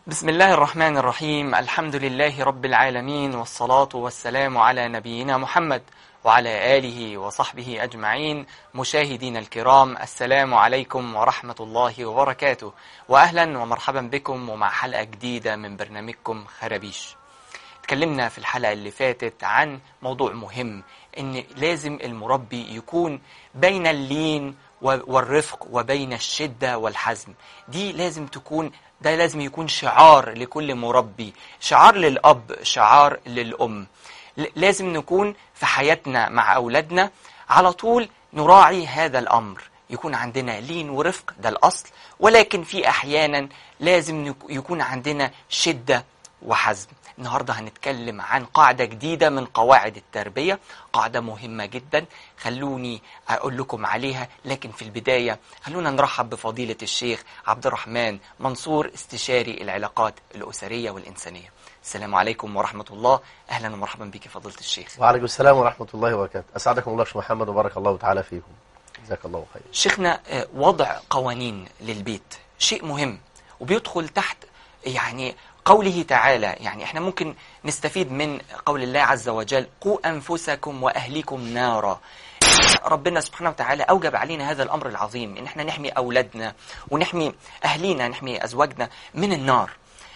بسم الله الرحمن الرحيم الحمد لله رب العالمين والصلاة والسلام على نبينا محمد وعلى آله وصحبه أجمعين مشاهدينا الكرام السلام عليكم ورحمة الله وبركاته وأهلا ومرحبا بكم ومع حلقة جديدة من برنامجكم خرابيش اتكلمنا في الحلقة اللي فاتت عن موضوع مهم ان لازم المربي يكون بين اللين والرفق وبين الشدة والحزم دي لازم تكون ده لازم يكون شعار لكل مربي شعار للأب شعار للأم لازم نكون في حياتنا مع أولادنا على طول نراعي هذا الأمر يكون عندنا لين ورفق ده الأصل ولكن في أحيانا لازم يكون عندنا شدة وحزم النهاردة هنتكلم عن قاعدة جديدة من قواعد التربية قاعدة مهمة جدا خلوني أقول لكم عليها لكن في البداية خلونا نرحب بفضيلة الشيخ عبد الرحمن منصور استشاري العلاقات الأسرية والإنسانية السلام عليكم ورحمة الله أهلا ومرحبا بك فضيلة الشيخ وعليكم السلام ورحمة الله وبركاته أسعدكم الله شيخ محمد وبارك الله تعالى فيكم جزاك الله خير شيخنا وضع قوانين للبيت شيء مهم وبيدخل تحت يعني قوله تعالى يعني احنا ممكن نستفيد من قول الله عز وجل قوا أنفسكم وأهليكم نارا ربنا سبحانه وتعالى أوجب علينا هذا الأمر العظيم إن احنا نحمي أولادنا ونحمي أهلينا نحمي أزواجنا من النار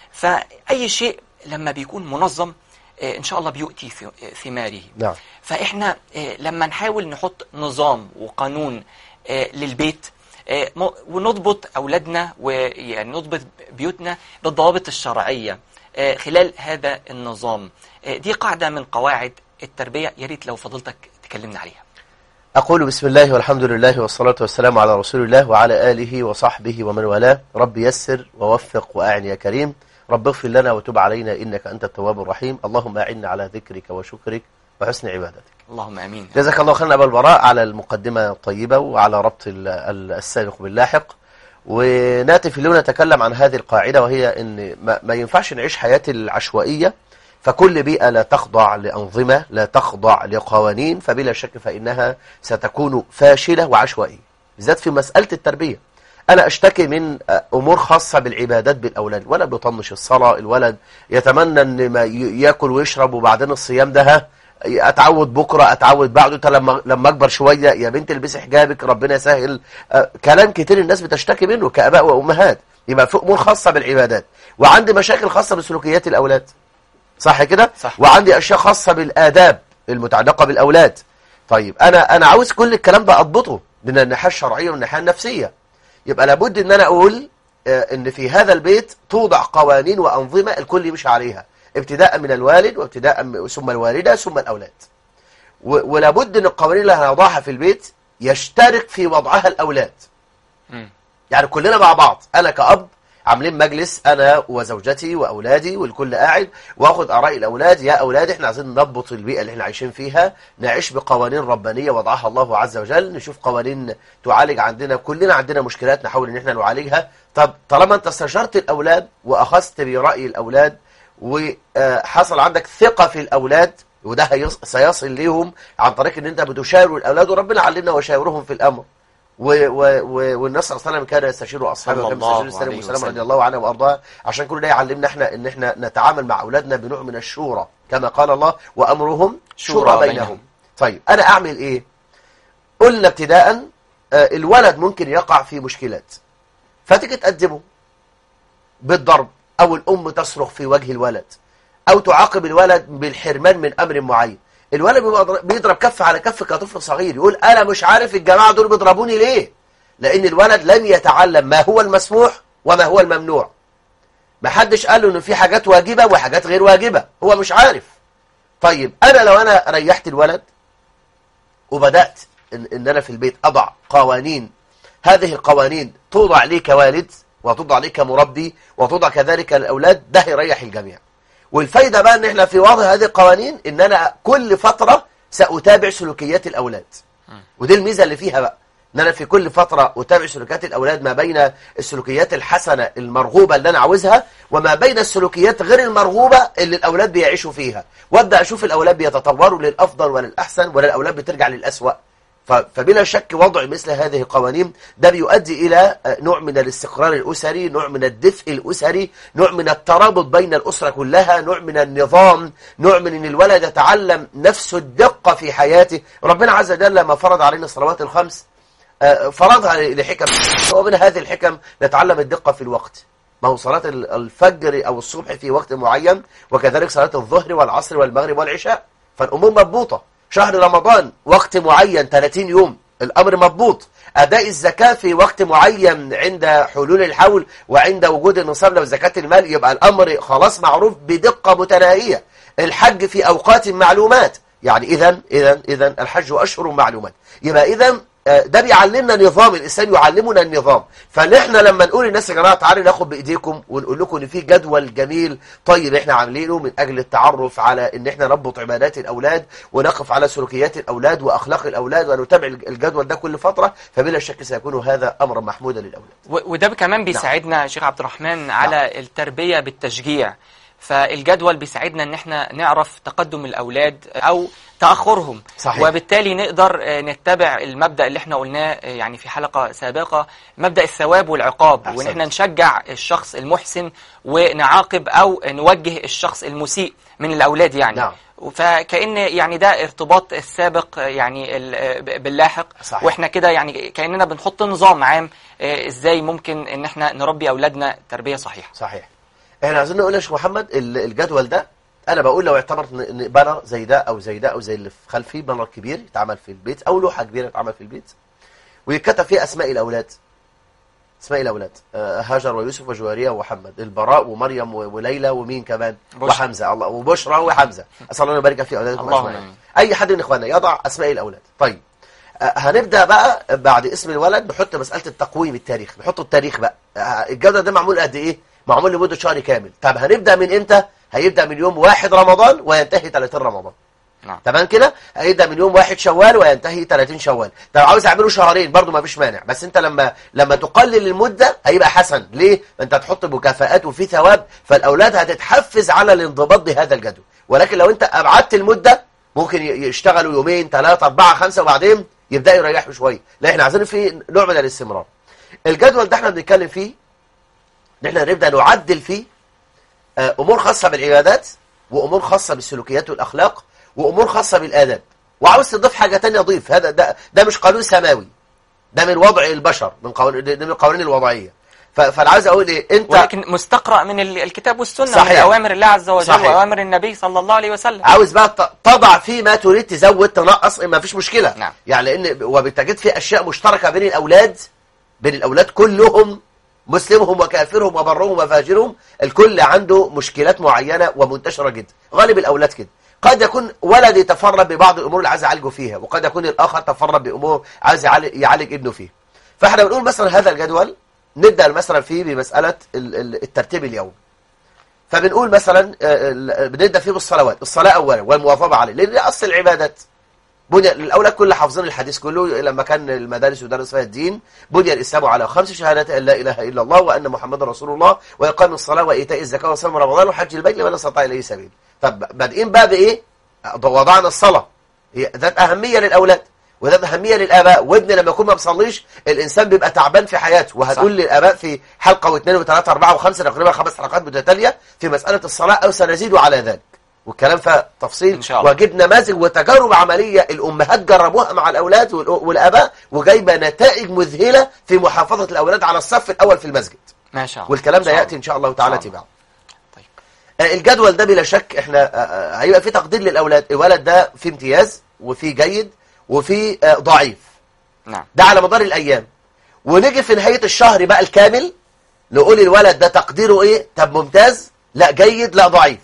فأي شيء لما بيكون منظم إن شاء الله بيؤتي ثماره نعم فإحنا لما نحاول نحط نظام وقانون للبيت ونضبط أولادنا ويعني نضبط بيوتنا بالضوابط الشرعية خلال هذا النظام دي قاعدة من قواعد التربية يا ريت لو فضلتك تكلمنا عليها أقول بسم الله والحمد لله والصلاة والسلام على رسول الله وعلى آله وصحبه ومن والاه رب يسر ووفق وأعن يا كريم رب اغفر لنا وتب علينا إنك أنت التواب الرحيم اللهم أعنا على ذكرك وشكرك وحسن عبادتك اللهم امين جزاك الله خيرا أبا البراء على المقدمة الطيبة وعلى ربط السابق باللاحق وناتي في اليوم نتكلم عن هذه القاعدة وهي أن ما, ما ينفعش نعيش حياة العشوائية فكل بيئة لا تخضع لأنظمة لا تخضع لقوانين فبلا شك فإنها ستكون فاشلة وعشوائية بالذات في مسألة التربية أنا أشتكي من أمور خاصة بالعبادات بالأولاد الولد بيطنش الصلاة الولد يتمنى أن ما يأكل ويشرب وبعدين الصيام ده اتعود بكرة اتعود بعده انت لما لما اكبر شوية يا بنت البسي حجابك ربنا يسهل آه كلام كتير الناس بتشتكي منه كاباء وامهات يبقى في امور خاصة بالعبادات وعندي مشاكل خاصة بسلوكيات الاولاد صح كده صح. وعندي اشياء خاصة بالاداب المتعلقة بالاولاد طيب انا انا عاوز كل الكلام ده اضبطه من الناحية الشرعية والناحية النفسية يبقى لابد ان انا اقول آه ان في هذا البيت توضع قوانين وانظمة الكل يمشي عليها ابتداء من الوالد وابتداء ثم الوالدة ثم الأولاد ولابد أن القوانين اللي هنضعها في البيت يشترك في وضعها الأولاد م. يعني كلنا مع بعض أنا كأب عاملين مجلس أنا وزوجتي وأولادي والكل قاعد وأخذ آراء الأولاد يا أولاد إحنا عايزين نضبط البيئة اللي إحنا عايشين فيها نعيش بقوانين ربانية وضعها الله عز وجل نشوف قوانين تعالج عندنا كلنا عندنا مشكلات نحاول إن إحنا نعالجها طب طالما أنت استشرت الأولاد وأخذت برأي الأولاد وحصل عندك ثقة في الأولاد وده سيصل ليهم عن طريق ان انت بتشاور الأولاد وربنا علمنا وشاورهم في الأمر والنبي صلى الله عليه وسلم كان يستشير أصحابه صلى وكان يستشير الله السلام عليه والسلام وسلم. رضي الله عنه وأرضاه عشان كل ده يعلمنا احنا ان احنا نتعامل مع أولادنا بنوع من الشورى كما قال الله وأمرهم شورى شورى بينهم. بينهم طيب أنا أعمل إيه قلنا ابتداء آه، الولد ممكن يقع في مشكلات فتيجي تقدمه بالضرب أو الأم تصرخ في وجه الولد أو تعاقب الولد بالحرمان من أمر معين الولد بيبقى ضر- بيضرب كف على كف كطفل صغير يقول أنا مش عارف الجماعة دول بيضربوني ليه لأن الولد لم يتعلم ما هو المسموح وما هو الممنوع ما حدش قال له إن في حاجات واجبة وحاجات غير واجبة هو مش عارف طيب أنا لو أنا ريحت الولد وبدأت إن, إن أنا في البيت أضع قوانين هذه القوانين توضع لي كوالد وتوضع لي كمربي وتوضع كذلك للأولاد ده يريح الجميع والفايدة بقى ان احنا في وضع هذه القوانين ان انا كل فترة سأتابع سلوكيات الأولاد ودي الميزة اللي فيها بقى ان انا في كل فترة اتابع سلوكيات الاولاد ما بين السلوكيات الحسنة المرغوبة اللي انا عاوزها وما بين السلوكيات غير المرغوبة اللي الاولاد بيعيشوا فيها وابدا اشوف الاولاد بيتطوروا للافضل وللاحسن ولا الاولاد بترجع للاسوأ ف- فبلا شك وضع مثل هذه القوانين ده بيؤدي إلى آه، نوع من الاستقرار الأسري نوع من الدفء الأسري نوع من الترابط بين الأسرة كلها نوع من النظام نوع من أن الولد يتعلم نفس الدقة في حياته ربنا عز وجل لما فرض علينا الصلوات الخمس آه، فرضها لحكم ومن هذه الحكم نتعلم الدقة في الوقت ما هو صلاة ال- الفجر أو الصبح في وقت معين وكذلك صلاة الظهر والعصر والمغرب والعشاء فالأمور مضبوطة شهر رمضان وقت معين 30 يوم الأمر مضبوط أداء الزكاة في وقت معين عند حلول الحول وعند وجود النصاب لو زكاة المال يبقى الأمر خلاص معروف بدقة متناهية الحج في أوقات معلومات يعني إذا إذا إذا الحج أشهر معلومات يبقى إذا آه، ده بيعلمنا نظام الإنسان يعلمنا النظام فنحن لما نقول للناس يا جماعة تعالوا ناخد بإيديكم ونقول لكم إن في جدول جميل طيب إحنا عاملينه من أجل التعرف على إن إحنا نربط عبادات الأولاد ونقف على سلوكيات الأولاد وأخلاق الأولاد ونتابع الجدول ده كل فترة فبلا شك سيكون هذا أمرا محمودا للأولاد و- وده كمان بيساعدنا شيخ عبد الرحمن على التربية بالتشجيع فالجدول بيساعدنا ان احنا نعرف تقدم الاولاد او تاخرهم صحيح. وبالتالي نقدر آه، نتبع المبدا اللي احنا قلناه آه، يعني في حلقه سابقه مبدا الثواب والعقاب أحسنت. وان احنا نشجع الشخص المحسن ونعاقب او نوجه الشخص المسيء من الاولاد يعني نعم. فكأن يعني ده ارتباط السابق آه، يعني ال- آه، ب- باللاحق صحيح. واحنا كده يعني كأننا بنحط نظام عام آه، ازاي ممكن ان احنا نربي اولادنا تربية صحيحة صحيح احنا عايزين نقول يا شيخ محمد ال- الجدول ده انا بقول لو اعتبرت ان إن بانر زي ده او زي ده او زي اللي في خلفي بانر كبير يتعمل في البيت او لوحه كبيره تتعمل في البيت ويتكتب فيه اسماء الاولاد اسماء الاولاد آه، هاجر ويوسف وجواريه ومحمد البراء ومريم و- وليلى ومين كمان بشرى. وحمزه الله وبشرى وحمزه اسال الله ان يبارك في اولادكم اللهم اجمعين آمين. اي حد من اخواننا يضع اسماء الاولاد طيب آه، هنبدا بقى بعد اسم الولد نحط مساله التقويم التاريخ نحط التاريخ بقى آه، الجدول ده معمول قد ايه معمول لمده شهر كامل طب هنبدا من امتى هيبدا من يوم 1 رمضان وينتهي 30 رمضان نعم تمام كده هيبدا من يوم 1 شوال وينتهي 30 شوال طب عاوز اعمله شهرين برضو ما فيش مانع بس انت لما لما تقلل المده هيبقى حسن ليه انت هتحط مكافآت وفي ثواب فالاولاد هتتحفز على الانضباط بهذا الجدول ولكن لو انت ابعدت المده ممكن ي- يشتغلوا يومين ثلاثه اربعه خمسه وبعدين يبداوا يريحوا شويه لا احنا عايزين فيه نوع من الاستمرار الجدول ده احنا بنتكلم فيه ان احنا نبدا نعدل فيه آه، امور خاصه بالعبادات وامور خاصه بالسلوكيات والاخلاق وامور خاصه بالاداب وعاوز تضيف حاجه تانية ضيف هذا ده ده مش قانون سماوي ده من وضع البشر من قوانين ده من القوانين الوضعيه ف- فانا عاوز اقول ايه انت ولكن مستقرأ من ال- الكتاب والسنة صحيح. من أوامر الله عز وجل صحيح. وأوامر النبي صلى الله عليه وسلم عاوز بقى ت- تضع فيه ما تريد تزود تنقص ما فيش مشكله نعم. يعني لان وبتجد في اشياء مشتركه بين الاولاد بين الاولاد كلهم مسلمهم وكافرهم وبرهم وفاجرهم الكل عنده مشكلات معينه ومنتشره جدا غالب الاولاد كده قد يكون ولد يتفرد ببعض الامور اللي عايز يعالجه فيها وقد يكون الاخر تفرد بامور عايز يعالج, يعالج ابنه فيها فاحنا بنقول مثلا هذا الجدول نبدا مثلا فيه بمساله ال- ال- الترتيب اليومي فبنقول مثلا آه، ال- بنبدا فيه بالصلوات الصلاه اولا والمواظبه عليه لان دي اصل العبادات بني الاولاد كل حافظين الحديث كله لما كان المدارس يدرس فيها الدين بني الاسلام على خمس شهادات ان لا اله الا الله وان محمدا رسول الله واقام الصلاه وايتاء الزكاه وصوم رمضان وحج البيت لمن استطاع اليه سبيل طب بادئين بقى بايه وضعنا الصلاه هي ذات اهميه للاولاد وذات اهميه للاباء وابن لما يكون ما بيصليش الانسان بيبقى تعبان في حياته وهتقول للاباء في حلقه واثنين وثلاثه اربعه وخمسه تقريبا خمس حلقات متتاليه في مساله الصلاه او سنزيد على ذلك والكلام فيها تفصيل إن شاء الله. وجد نماذج وتجارب عمليه الامهات جربوها مع الاولاد والأ- والاباء وجايبه نتائج مذهله في محافظه الاولاد على الصف الاول في المسجد ما شاء الله والكلام إن ده شاء ياتي ان شاء الله تعالى إن شاء الله. تباعه طيب. آه، الجدول ده بلا شك احنا آه، آه، هيبقى فيه تقدير للاولاد الولد ده فيه امتياز وفيه جيد وفيه آه، ضعيف نعم ده على مدار الايام ونيجي في نهايه الشهر بقى الكامل نقول الولد ده تقديره ايه طب ممتاز لا جيد لا ضعيف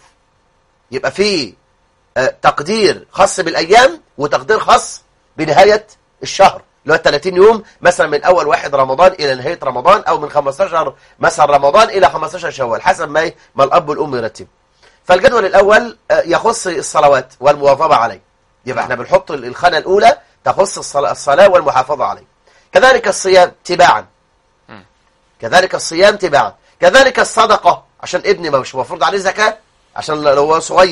يبقى في آه، تقدير خاص بالايام وتقدير خاص بنهايه الشهر اللي هو 30 يوم مثلا من اول واحد رمضان الى نهايه رمضان او من 15 مثلا رمضان الى 15 شوال حسب ما ما الاب والام يرتبوا فالجدول الاول آه، يخص الصلوات والمواظبه عليه يبقى احنا بنحط الخانه الاولى تخص الصلاه الصلاه والمحافظه عليه كذلك الصيام تباعا مم. كذلك الصيام تباعا كذلك الصدقه عشان ابني ما مش مفروض عليه زكاه عشان لو هو صغير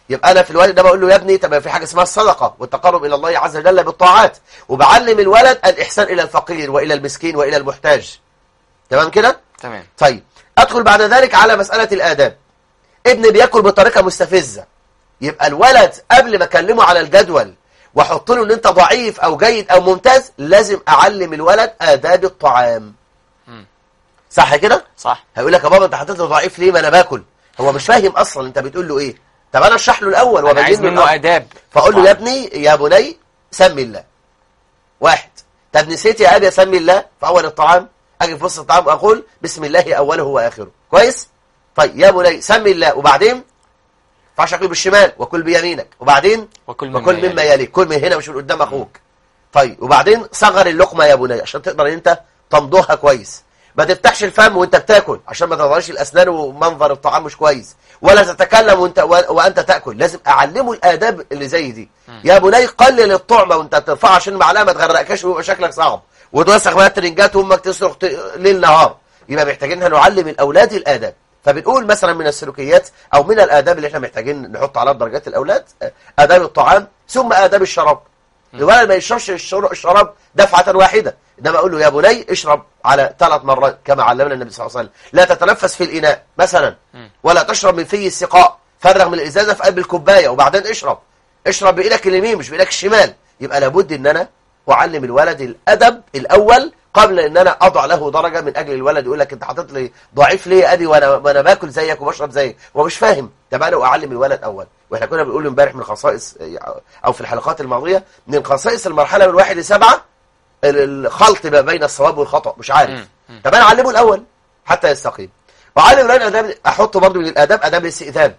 يبقى انا في الوالد ده بقول له يا ابني طب في حاجه اسمها الصدقه والتقرب الى الله عز وجل بالطاعات وبعلم الولد الاحسان الى الفقير والى المسكين والى المحتاج تمام كده تمام طيب ادخل بعد ذلك على مساله الاداب ابن بياكل بطريقه مستفزه يبقى الولد قبل ما اكلمه على الجدول واحط له ان انت ضعيف او جيد او ممتاز لازم اعلم الولد اداب الطعام مم. صح كده صح هيقول لك يا بابا انت حطيت له ضعيف ليه ما انا باكل هو مش فاهم اصلا انت بتقول له ايه طب انا اشرح له الاول انا عايز وابين له منه الأمر. اداب فاقول له طبعاً. يا ابني يا بني سمي الله واحد طب نسيت يا ابي اسمي الله في اول الطعام اجي في وسط الطعام اقول بسم الله اوله واخره كويس طيب يا بني سمي الله وبعدين فعش اكل بالشمال وكل بيمينك وبعدين وكل مما وكل مما يلي. يليك كل من هنا مش من قدام اخوك طيب وبعدين صغر اللقمه يا بني عشان تقدر ان انت تمضغها كويس ما تفتحش الفم وانت بتاكل عشان ما تظهرش الاسنان ومنظر الطعام مش كويس ولا تتكلم وانت و- وانت تاكل لازم اعلمه الاداب اللي زي دي يا بني قلل الطعمه وانت ترفعها عشان المعلقه ما تغرقكش ويبقى شكلك صعب وتوسخ بقى الترنجات وامك تصرخ ت- ليل نهار يبقى محتاجين إن نعلم الاولاد الاداب فبنقول مثلا من السلوكيات او من الاداب اللي احنا محتاجين نحط على درجات الاولاد آه، اداب الطعام ثم اداب الشراب الولد ما يشربش الشر- الشراب دفعة واحدة إنما أقول له يا بني اشرب على ثلاث مرات كما علمنا النبي صلى الله عليه وسلم لا تتنفس في الإناء مثلا ولا تشرب من في السقاء فرغ من الإزازة في قلب الكوباية وبعدين اشرب اشرب بإيدك اليمين مش بإيدك الشمال يبقى لابد إن أنا أعلم الولد الأدب الأول قبل إن أنا أضع له درجة من أجل الولد يقول لك أنت حاطط لي ضعيف ليه يا أبي وأنا وأنا باكل زيك وبشرب زيك هو مش فاهم طب أنا أعلم الولد أول واحنا كنا بنقول امبارح من خصائص او في الحلقات الماضيه من خصائص المرحله من واحد لسبعه ال- الخلط ما بين الصواب والخطا مش عارف مم. مم. طب انا اعلمه الاول حتى يستقيم واعلم الولد اداب احطه برضه من الاداب اداب الاستئذان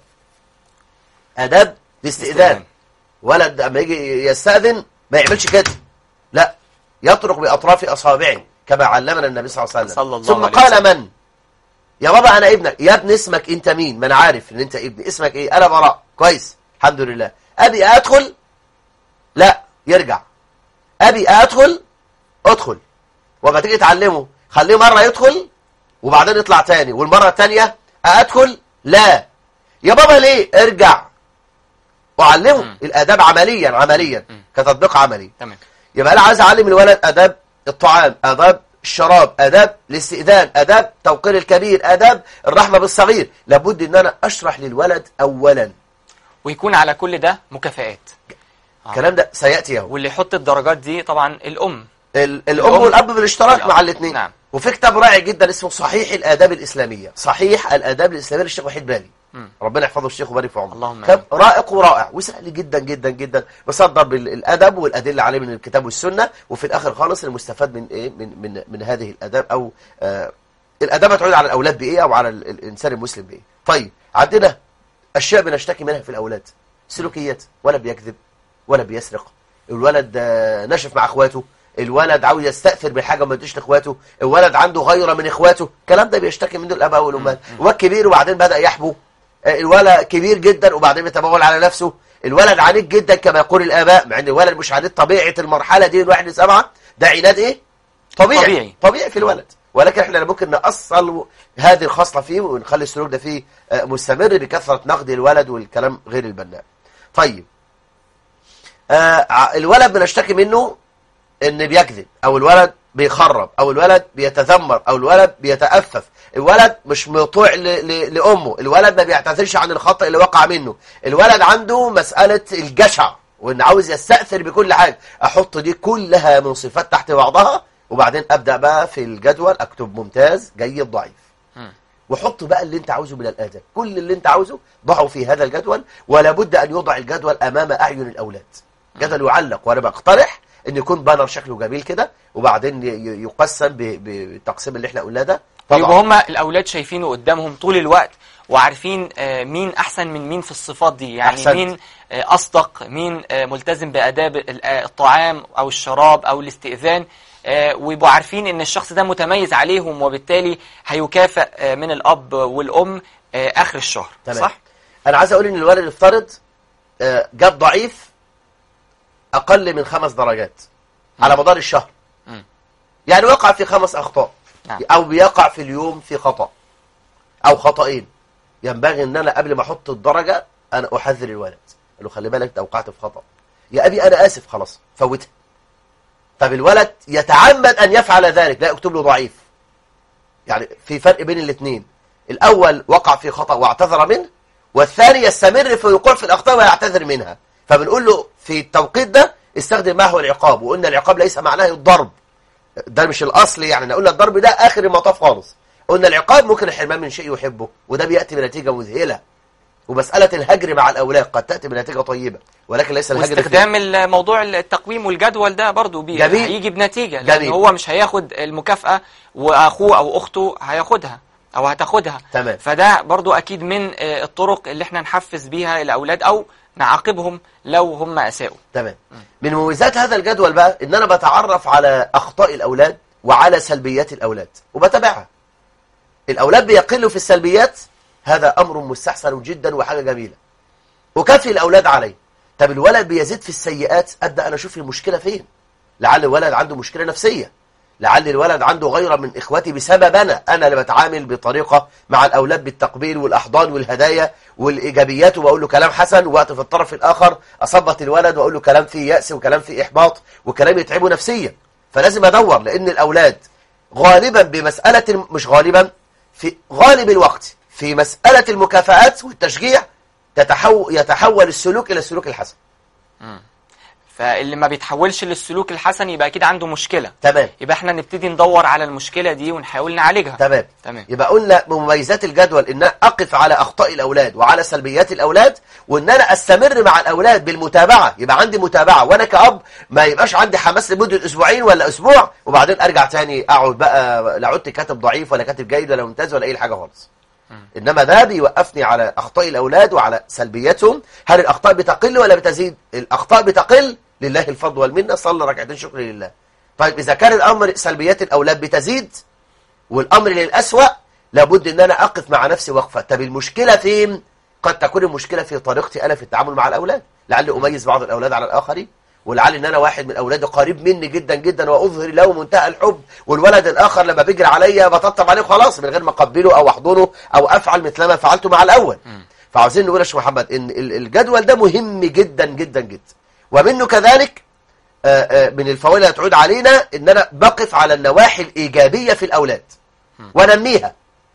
اداب الاستئذان استئذان. ولد اما يجي يستاذن ما يعملش كده لا يطرق باطراف اصابعه كما علمنا النبي صلى الله عليه وسلم صلى الله ثم عليه قال من يا بابا انا ابنك يا ابن اسمك انت مين ما انا عارف ان انت ابني اسمك ايه انا براء كويس الحمد لله ابي ادخل لا يرجع ابي ادخل ادخل وما تيجي تعلمه خليه مره يدخل وبعدين يطلع تاني والمره الثانيه ادخل لا يا بابا ليه ارجع وعلمه مم. الاداب عمليا عمليا مم. كتطبيق عملي تمام يبقى انا عايز اعلم الولد اداب الطعام اداب الشراب اداب الاستئذان اداب توقير الكبير اداب الرحمه بالصغير لابد ان انا اشرح للولد اولا ويكون على كل ده مكافآت آه. الكلام ده سياتي اهو واللي يحط الدرجات دي طبعا الام ال- الام الأم والاب بالاشتراك والأب. مع الاثنين نعم. وفي كتاب رائع جدا اسمه صحيح الاداب الاسلاميه صحيح الاداب الاسلاميه للشيخ وحيد بالي مم. ربنا يحفظه الشيخ ويبارك في عمره اللهم كتاب رائق ورائع وسهل جدا جدا جدا بصدر بالادب والادله عليه من الكتاب والسنه وفي الاخر خالص المستفاد من ايه من من من هذه الاداب او آه الاداب تعود على الاولاد بايه او على ال- الانسان المسلم بايه طيب عندنا اشياء بنشتكي منها في الاولاد سلوكيات ولا بيكذب ولا بيسرق الولد آه، نشف مع اخواته الولد عاوز يستأثر بالحاجة وما يديش لاخواته الولد عنده غيرة من اخواته الكلام ده بيشتكي منه الاباء والامهات الولد كبير وبعدين بدأ يحبو آه، الولد كبير جدا وبعدين يتبول على نفسه الولد عنيد جدا كما يقول الاباء مع ان الولد مش عنيد طبيعة المرحلة دي من واحد لسبعة ده عناد ايه طبيعي طبيعي. طبيعي في الولد ولكن احنا ممكن نأصل هذه الخصلة فيه ونخلي السلوك ده فيه آه، مستمر بكثرة نقد الولد والكلام غير البناء طيب آه ع- الولد بنشتكي منه ان بيكذب او الولد بيخرب او الولد بيتذمر او الولد بيتأفف الولد مش مطوع ل- ل- لأمه الولد ما بيعتذرش عن الخطأ اللي وقع منه الولد عنده مسألة الجشع وان عاوز يستأثر بكل حاجة احط دي كلها من صفات تحت بعضها وبعدين ابدأ بقى في الجدول اكتب ممتاز جيد ضعيف مم. وحط بقى اللي انت عاوزه من الادب كل اللي انت عاوزه ضعه في هذا الجدول ولا بد ان يوضع الجدول امام اعين الاولاد جدول يعلق وانا بقترح ان يكون بانر شكله جميل كده وبعدين ي- ي- يقسم ب- ب- بالتقسيم اللي احنا قلناه ده يبقى طبعا هم الاولاد شايفينه قدامهم طول الوقت وعارفين آه، مين احسن من مين في الصفات دي يعني أحسنت. مين آه، اصدق مين آه، ملتزم باداب ال- آه، الطعام او الشراب او الاستئذان آه، ويبقوا عارفين ان الشخص ده متميز عليهم وبالتالي هيكافئ آه، من الاب والام آه، اخر الشهر تمام صح انا عايز اقول ان الولد افترض آه، جاب ضعيف اقل من خمس درجات على مدار الشهر مم. يعني وقع في خمس اخطاء نعم. او بيقع في اليوم في خطأ او خطأين ينبغي ان انا قبل ما احط الدرجة انا احذر الولد قال له خلي بالك انت اوقعت في خطأ يا ابي انا اسف خلاص فوتها طب الولد يتعمد ان يفعل ذلك لا اكتب له ضعيف يعني في فرق بين الاثنين الاول وقع في خطأ واعتذر منه والثاني يستمر في الوقوع في الاخطاء ويعتذر منها فبنقول له في التوقيت ده استخدم معه العقاب وقلنا العقاب ليس معناه الضرب ده مش الاصل يعني قلنا الضرب ده اخر المطاف خالص قلنا العقاب ممكن الحرمان من شيء يحبه وده بياتي بنتيجه مذهله ومساله الهجر مع الاولاد قد تاتي بنتيجه طيبه ولكن ليس الهجر في- واستخدام الموضوع التقويم والجدول ده برضو بي... جميل. هيجي بنتيجة لأن جميل. هو مش هياخد المكافأة وأخوه أو أخته هياخدها أو هتاخدها تمام. فده برضو أكيد من آه، الطرق اللي احنا نحفز بيها الأولاد أو نعاقبهم لو هم أساءوا تمام من مميزات هذا الجدول بقى ان انا بتعرف على اخطاء الاولاد وعلى سلبيات الاولاد وبتابعها الاولاد بيقلوا في السلبيات هذا امر مستحسن جدا وحاجه جميله وكفي الاولاد عليه طب الولد بيزيد في السيئات ابدا انا اشوف المشكله فين لعل الولد عنده مشكله نفسيه لعل الولد عنده غيرة من إخواتي بسبب أنا أنا اللي بتعامل بطريقة مع الأولاد بالتقبيل والأحضان والهدايا والإيجابيات وبقول له كلام حسن وقت في الطرف الآخر أصبت الولد وأقول له كلام فيه يأس وكلام فيه إحباط وكلام يتعبه نفسيا فلازم أدور لأن الأولاد غالبا بمسألة مش غالبا في غالب الوقت في مسألة المكافآت والتشجيع تتحول يتحول السلوك إلى السلوك الحسن فاللي ما بيتحولش للسلوك الحسن يبقى أكيد عنده مشكلة تمام يبقى احنا نبتدي ندور على المشكلة دي ونحاول نعالجها تمام تمام يبقى قلنا مميزات الجدول ان أنا اقف على اخطاء الاولاد وعلى سلبيات الاولاد وان انا استمر مع الاولاد بالمتابعه يبقى عندي متابعه وانا كاب ما يبقاش عندي حماس لمده اسبوعين ولا اسبوع وبعدين ارجع تاني اقعد بقى لا عدت كاتب ضعيف ولا كاتب جيد ولا ممتاز ولا اي حاجه خالص انما ده بيوقفني على اخطاء الاولاد وعلى سلبياتهم هل الاخطاء بتقل ولا بتزيد الاخطاء بتقل لله الفضل والمنه صلى ركعتين شكر لله طيب اذا كان الامر سلبيات الاولاد بتزيد والامر للاسوأ لابد ان انا اقف مع نفسي وقفه طب المشكله فين قد تكون المشكله في طريقتي انا في التعامل مع الاولاد لعلي اميز بعض الاولاد على الاخرين ولعل ان انا واحد من اولادي قريب مني جدا جدا واظهر له منتهى الحب والولد الاخر لما بيجري عليا بطبطب عليه خلاص من غير ما اقبله او احضنه او افعل مثل ما فعلته مع الاول فعاوزين نقول يا شيخ محمد ان ال- الجدول ده مهم جدا جدا جدا ومنه كذلك آه، آه، من الفوائد اللي هتعود علينا ان انا بقف على النواحي الايجابيه في الاولاد وانميها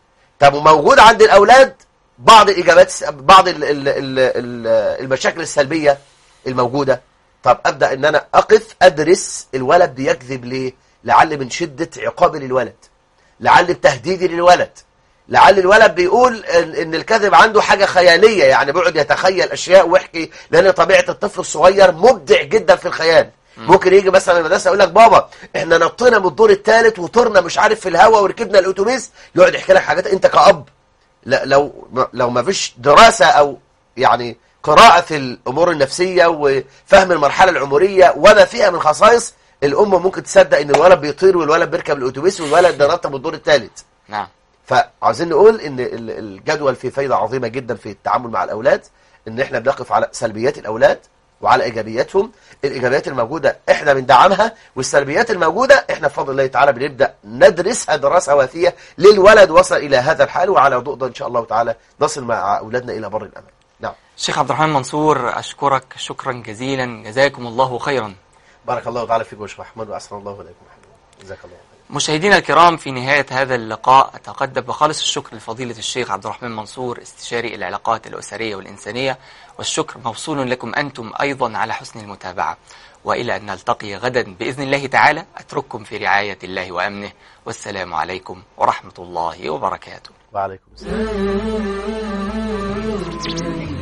طب وموجود عند الاولاد بعض الاجابات بعض ال ال ال ال المشاكل السلبيه الموجوده طب ابدا ان انا اقف ادرس الولد بيكذب ليه لعل من شده عقابي للولد لعل بتهديدي للولد لعل الولد بيقول ان إن الكذب عنده حاجة خيالية يعني بيقعد يتخيل اشياء ويحكي لان طبيعة الطفل الصغير مبدع جدا في الخيال ممكن يجي مثلا المدرسة يقول لك بابا احنا نطينا من الدور الثالث وطرنا مش عارف في الهواء وركبنا الاتوبيس يقعد يحكي لك حاجات انت كأب لا لو لو ما فيش دراسة او يعني قراءة في الامور النفسية وفهم المرحلة العمرية وما فيها من خصائص الام ممكن تصدق ان الولد بيطير والولد بيركب الاتوبيس والولد ده نط من الدور الثالث نعم فعاوزين نقول ان ال- الجدول فيه فايدة عظيمة جدا في التعامل مع الأولاد ان احنا بنقف على سلبيات الأولاد وعلى إيجابياتهم الإيجابيات الموجودة احنا بندعمها والسلبيات الموجودة احنا بفضل الله تعالى بنبدأ ندرسها دراسة وافية للولد وصل إلى هذا الحال وعلى ضوء ده إن شاء الله تعالى نصل مع أولادنا إلى بر الأمان نعم شيخ عبد الرحمن منصور أشكرك شكرا جزيلا جزاكم الله خيرا بارك الله تعالى فيكم يا شيخ محمد وأحسن الله إليكم جزاك الله خير مشاهدينا الكرام في نهاية هذا اللقاء أتقدم بخالص الشكر لفضيلة الشيخ عبد الرحمن منصور استشاري العلاقات الأسرية والإنسانية والشكر موصول لكم أنتم أيضا على حسن المتابعة وإلى أن نلتقي غدا بإذن الله تعالى أترككم في رعاية الله وأمنه والسلام عليكم ورحمة الله وبركاته وعليكم السلام